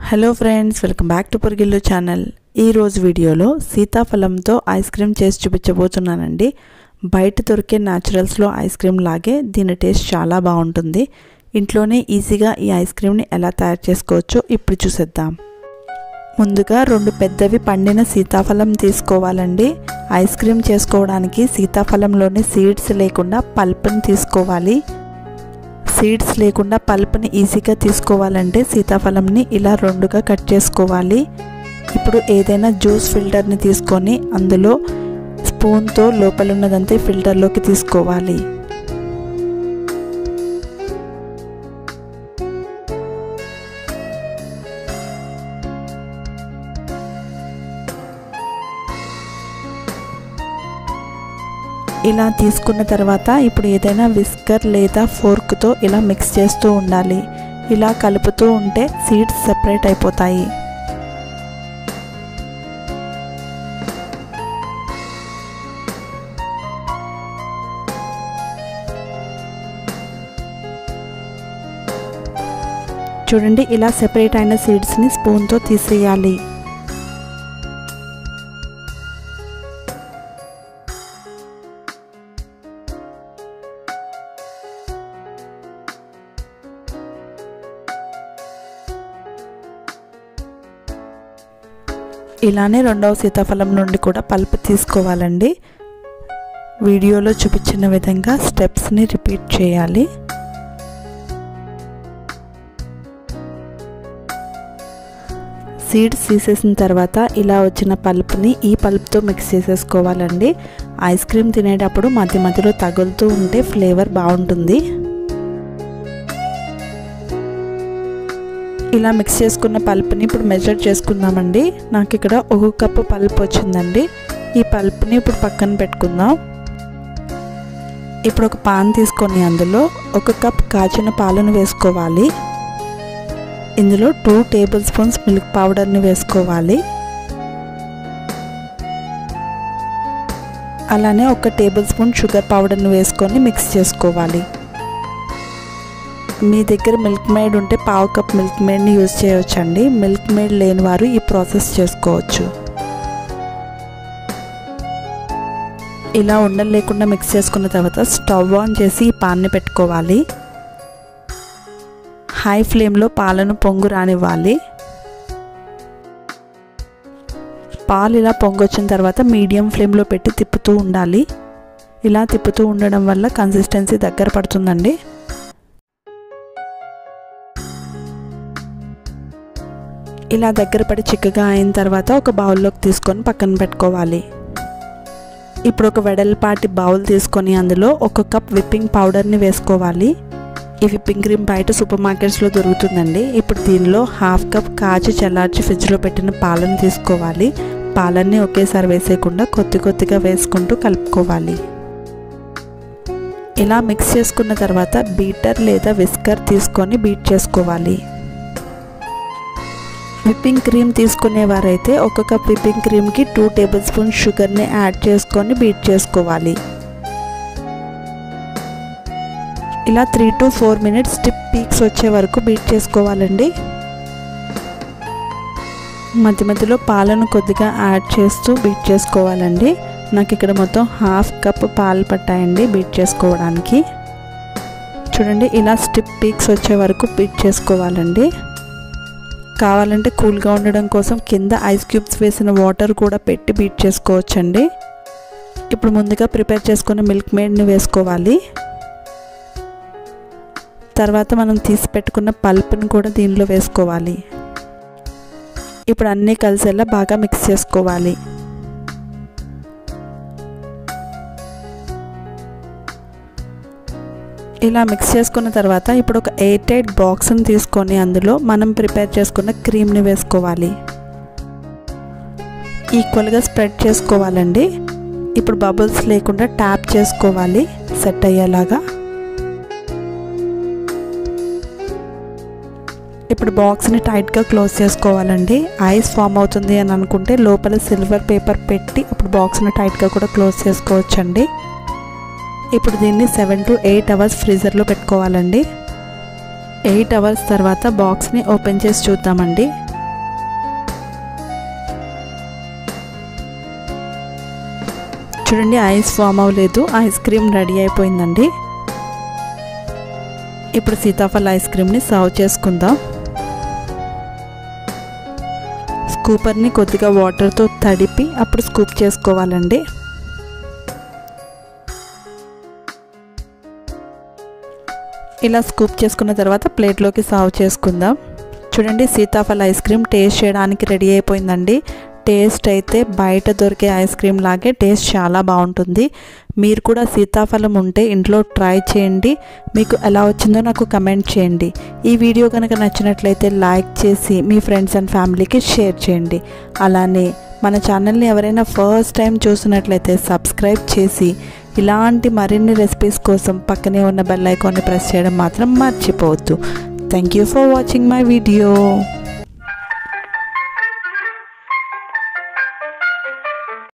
hello friends welcome back to Porigillu channel ఈరోజు వీడియోలో సీతాఫలంతో ice cream చేసి చూపించబోతున్నానండి బయట దొరికే న్యాచురల్స్లో ఐస్ క్రీమ్ లాగే దీని టేస్ట్ చాలా బాగుంటుంది ఇంట్లోనే ఈజీగా ఈ ఐస్ క్రీమ్ని ఎలా తయారు చేసుకోవచ్చో ఇప్పుడు చూసేద్దాం ముందుగా రెండు పెద్దవి పండిన సీతాఫలం తీసుకోవాలండి ఐస్ క్రీమ్ చేసుకోవడానికి సీతాఫలంలోని సీడ్స్ లేకుండా పల్ప్ని తీసుకోవాలి సీడ్స్ లేకుండా పల్ప్ని ఈజీగా తీసుకోవాలంటే సీతాఫలంని ఇలా రెండుగా కట్ చేసుకోవాలి ఇప్పుడు ఏదైనా జ్యూస్ ఫిల్టర్ని తీసుకొని అందులో స్పూన్తో లోపల ఉన్నదంతా ఫిల్టర్లోకి తీసుకోవాలి ఇలా తీసుకున్న తర్వాత ఇప్పుడు ఏదైనా విస్కర్ లేదా ఫోర్క్తో ఇలా మిక్స్ చేస్తూ ఉండాలి ఇలా కలుపుతూ ఉంటే సీడ్స్ సెపరేట్ అయిపోతాయి చూడండి ఇలా సెపరేట్ అయిన సీడ్స్ని స్పూన్తో తీసేయాలి ఇలానే రెండవ సీతాఫలం నుండి కూడా పల్ప్ తీసుకోవాలండి వీడియోలో చూపించిన విధంగా స్టెప్స్ని రిపీట్ చేయాలి సీడ్స్ తీసేసిన తర్వాత ఇలా వచ్చిన పల్ప్ని ఈ పల్ప్తో మిక్స్ చేసేసుకోవాలండి ఐస్ క్రీమ్ తినేటప్పుడు మధ్య మధ్యలో తగులుతూ ఉంటే ఫ్లేవర్ బాగుంటుంది ఇలా మిక్స్ చేసుకున్న పల్ప్ని ఇప్పుడు మెజర్ చేసుకుందామండి నాకు ఇక్కడ ఒక కప్పు పల్ప్ వచ్చిందండి ఈ పల్ప్ని ఇప్పుడు పక్కన పెట్టుకుందాం ఇప్పుడు ఒక పాన్ తీసుకొని అందులో ఒక కప్ కాచిన పాలను వేసుకోవాలి ఇందులో టూ టేబుల్ స్పూన్స్ మిల్క్ పౌడర్ని వేసుకోవాలి అలానే ఒక టేబుల్ స్పూన్ షుగర్ పౌడర్ని వేసుకొని మిక్స్ చేసుకోవాలి మీ దగ్గర మిల్క్ మేడ్ ఉంటే పావు కప్ మిల్క్ మేడ్ని యూజ్ చేయవచ్చండి మిల్క్ మేడ్ లేని వారు ఈ ప్రాసెస్ చేసుకోవచ్చు ఇలా ఉండలు లేకుండా మిక్స్ చేసుకున్న తర్వాత స్టవ్ ఆన్ చేసి ఈ పాన్ని పెట్టుకోవాలి హై ఫ్లేమ్లో పాలను పొంగు రానివ్వాలి పాలు ఇలా పొంగొచ్చిన తర్వాత మీడియం ఫ్లేమ్లో పెట్టి తిప్పుతూ ఉండాలి ఇలా తిప్పుతూ ఉండడం వల్ల కన్సిస్టెన్సీ దగ్గర పడుతుందండి ఇలా దగ్గర పడి చిక్కగా అయిన తర్వాత ఒక బౌల్లోకి తీసుకొని పక్కన పెట్టుకోవాలి ఇప్పుడు ఒక వెడల్పాటి బౌల్ తీసుకొని అందులో ఒక కప్ విప్పింగ్ పౌడర్ని వేసుకోవాలి ఈ విప్పింగ్ క్రీమ్ బయట సూపర్ మార్కెట్స్లో దొరుకుతుందండి ఇప్పుడు దీనిలో హాఫ్ కప్ కాచి చల్లార్చి ఫ్రిడ్జ్లో పెట్టిన పాలను తీసుకోవాలి పాలన్నీ ఒకేసారి వేసేయకుండా కొద్ది కొద్దిగా వేసుకుంటూ కలుపుకోవాలి ఇలా మిక్స్ చేసుకున్న తర్వాత బీటర్ లేదా విస్కర్ తీసుకొని బీట్ చేసుకోవాలి విప్పింగ్ క్రీమ్ తీసుకునేవారైతే ఒక కప్ విప్పింగ్ క్రీమ్కి టూ టేబుల్ స్పూన్ షుగర్ని యాడ్ చేసుకొని బీట్ చేసుకోవాలి ఇలా three to four minutes tip peaks వచ్చే వరకు బీట్ చేసుకోవాలండి మధ్య మధ్యలో పాలను కొద్దిగా యాడ్ చేస్తూ బీట్ చేసుకోవాలండి నాకు ఇక్కడ మొత్తం హాఫ్ కప్ పాలు పట్టాయండి బీట్ చేసుకోవడానికి చూడండి ఇలా స్టిప్ పీక్స్ వచ్చే వరకు బీట్ చేసుకోవాలండి కావాలంటే కూల్గా ఉండడం కోసం కింద ఐస్ క్యూబ్స్ వేసిన వాటర్ కూడా పెట్టి బీట్ చేసుకోవచ్చండి ఇప్పుడు ముందుగా ప్రిపేర్ చేసుకున్న మిల్క్ మేడ్ని వేసుకోవాలి తర్వాత మనం తీసి పెట్టుకున్న పల్ప్ని కూడా దీనిలో వేసుకోవాలి ఇప్పుడు అన్నీ కలిసేలా బాగా మిక్స్ చేసుకోవాలి ఇలా మిక్స్ చేసుకున్న తర్వాత ఇప్పుడు ఒక ఎయిర్ టైట్ బాక్స్ని తీసుకొని అందులో మనం ప్రిపేర్ చేసుకున్న క్రీమ్ని వేసుకోవాలి ఈక్వల్గా స్ప్రెడ్ చేసుకోవాలండి ఇప్పుడు బబుల్స్ లేకుండా ట్యాప్ చేసుకోవాలి సెట్ అయ్యేలాగా ఇప్పుడు బాక్స్ని టైట్గా క్లోజ్ చేసుకోవాలండి ఐస్ ఫామ్ అవుతుంది అని అనుకుంటే లోపల సిల్వర్ పేపర్ పెట్టి అప్పుడు బాక్స్ని టైట్గా కూడా క్లోజ్ చేసుకోవచ్చండి ఇప్పుడు దీన్ని సెవెన్ టు ఎయిట్ అవర్స్ ఫ్రీజర్లో పెట్టుకోవాలండి ఎయిట్ అవర్స్ తర్వాత బాక్స్ని ఓపెన్ చేసి చూద్దామండి చూడండి ఐస్ ఫామ్ అవ్వలేదు ఐస్ క్రీమ్ రెడీ అయిపోయిందండి ఇప్పుడు సీతాఫల ఐస్ క్రీమ్ని సర్వ్ చేసుకుందాం స్కూపర్ని కొద్దిగా వాటర్తో తడిపి అప్పుడు స్కూప్ చేసుకోవాలండి ఇలా స్కూప్ చేసుకున్న తర్వాత ప్లేట్లోకి సర్వ్ చేసుకుందాం చూడండి సీతాఫల ఐస్ క్రీమ్ టేస్ట్ చేయడానికి రెడీ అయిపోయిందండి టేస్ట్ అయితే బయట దొరికే ఐస్ క్రీమ్ లాగే టేస్ట్ చాలా బాగుంటుంది మీరు కూడా సీతాఫలం ఉంటే ఇంట్లో ట్రై చేయండి మీకు ఎలా వచ్చిందో నాకు కమెంట్ చేయండి ఈ వీడియో కనుక నచ్చినట్లయితే లైక్ చేసి మీ ఫ్రెండ్స్ అండ్ ఫ్యామిలీకి షేర్ చేయండి అలానే మన ఛానల్ని ఎవరైనా ఫస్ట్ టైం చూసినట్లయితే సబ్స్క్రైబ్ చేసి ఇలాంటి మరిన్ని రెసిపీస్ కోసం పక్కనే ఉన్న బెల్ ఐకాన్ని ప్రెస్ చేయడం మాత్రం మర్చిపోవద్దు thank you for watching my video